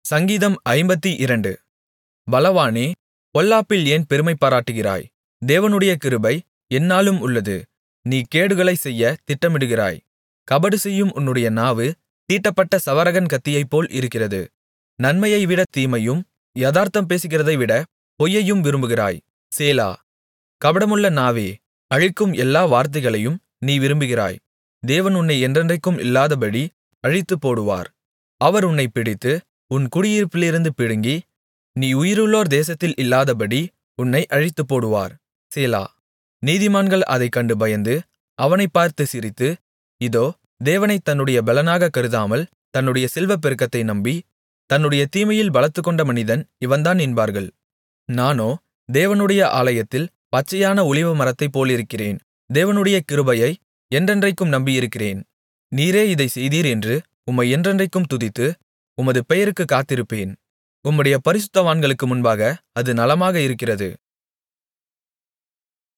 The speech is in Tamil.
சங்கீதம் ஐம்பத்திரண்டு பலவானே பொல்லாப்பில் ஏன் பெருமை பாராட்டுகிறாய் தேவனுடைய கிருபை எந்நாளும் உள்ளது நீ கேடுகளைச் செய்யத் திட்டமிடுகிறாய் கபடுசெய்யும் உன்னுடைய நாவு தீட்டப்பட்ட சவரகன் கத்தியைப்போல் இருக்கிறது நன்மையைவிட தீமையும் யதார்த்தம் பேசுகிறதைவிட பொய்யையும் விரும்புகிறாய் சேலா கபடமுள்ள நாவே அழிக்கும் எல்லா வார்த்தைகளையும் நீ விரும்புகிறாய் தேவன் உன்னை என்றென்றைக்கும் இல்லாதபடி அழித்துப்போடுவார் அவர் உன்னைப் பிடித்து உன் குடியிருப்பிலிருந்து பிடுங்கி நீ உயிருள்ளோர் தேசத்தில் இல்லாதபடி உன்னை அழித்துப்போடுவார் சேலா நீதிமான்கள் அதைக் கண்டு பயந்து அவனைப் பார்த்து சிரித்து இதோ தேவனைத் தன்னுடைய பெலனாகக் கருதாமல் தன்னுடைய செல்வப்பெருக்கத்தை நம்பி தன்னுடைய தீமையில் பலத்துக்கொண்ட மனிதன் இவன்தான் என்பார்கள் நானோ தேவனுடைய ஆலயத்தில் பச்சையான ஒலிவமரத்தைப் போலிருக்கிறேன் தேவனுடைய கிருபையை என்றென்றைக்கும் நம்பியிருக்கிறேன் நீரே இதைச் செய்தீர் என்று உம்மை என்றென்றைக்கும் துதித்து உமது பெயருக்குக் காத்திருப்பேன் உம்முடைய பரிசுத்தவான்களுக்கு முன்பாக அது நலமாக இருக்கிறது